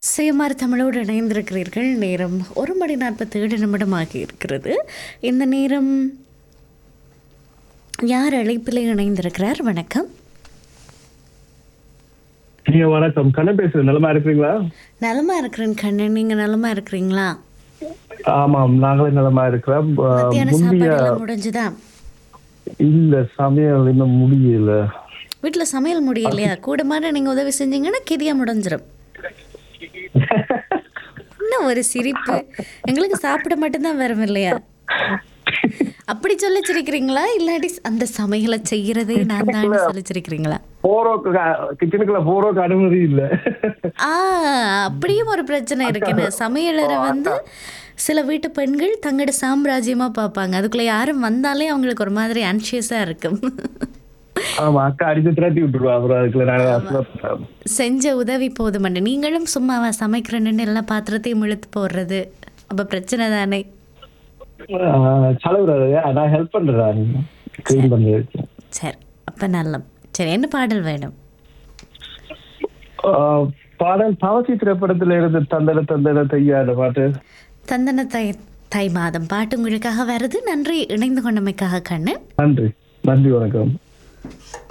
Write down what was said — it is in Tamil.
சுயமார் தமிழோடு இணைந்திருக்கிறீர்கள் நேரம் ஒரு மணி நாற்பத்தேழு நிமிடமாகி இருக்கிறது இந்த நேரம் யார் அழைப்பில் இணைந்திருக்கிறார் வணக்கம் நீங்க வணக்கம் கண்ணன் பேசுறேன் நலமா இருக்கிறீங்களா நலமா இருக்கிறேன் கண்ணன் நீங்க நலமா இருக்கிறீங்களா ஆமாம் நாங்களும் நலமா இருக்கிறோம் அஹ், மத்தியான முந்தைய சாப்பாடு எல்லாம் முடிஞ்சுதா இல்ல சமையல் இன்னும் முடியல வீட்டுல சமையல் முடியலையா கூட மாதிரி நீங்க உதவி செஞ்சீங்கன்னா கிதியா முடிஞ்சிடும் என்ன ஒரு சிரிப்பு எங்களுக்கு சாப்பிட மட்டும்தான் வரும் இல்லையா அப்படி சொல்லி சிரிக்கிறீங்களா இல்லாட்டி அந்த சமையலை செய்யறதே நான் தான் சொல்லி சிரிக்கிறீங்களா போறோக்கு கிச்சனுக்குள்ள போறோக்கு அனுமதி இல்ல ஆ அப்படியும் ஒரு பிரச்சனை இருக்குன்னு சமையலறை வந்து சில வீட்டு பெண்கள் தங்களோட சாம்ராஜ்யமா பார்ப்பாங்க அதுக்குள்ள யாரும் வந்தாலே அவங்களுக்கு ஒரு மாதிரி அன்ஷியஸா இருக்கும் ஆமா அக்கா அடிச்சு திரட்டி விட்டுருவா அப்புறம் அதுக்குள்ள நான் செஞ்ச உதவி போதுமண்டு நீங்களும் சும்மாவா சமைக்கிறேன்னு எல்லா பாத்திரத்தையும் இழுத்து போடுறது அப்ப பிரச்சனை தானே செலவு நான் ஹெல்ப் பண்றேன் கிளீன் பண்ணி சரி அப்ப நல்ல சரி என்ன பாடல் வேணும் அஹ், பாடல் தவசி திரைப்படத்துல இருந்து தந்தன தந்தன தையாட பாட்டு தந்தன தை தை மாதம் பாட்டு உங்களுக்காக வருது நன்றி இணைந்து கொண்டமைக்காக கண்ணன் நன்றி நன்றி வணக்கம்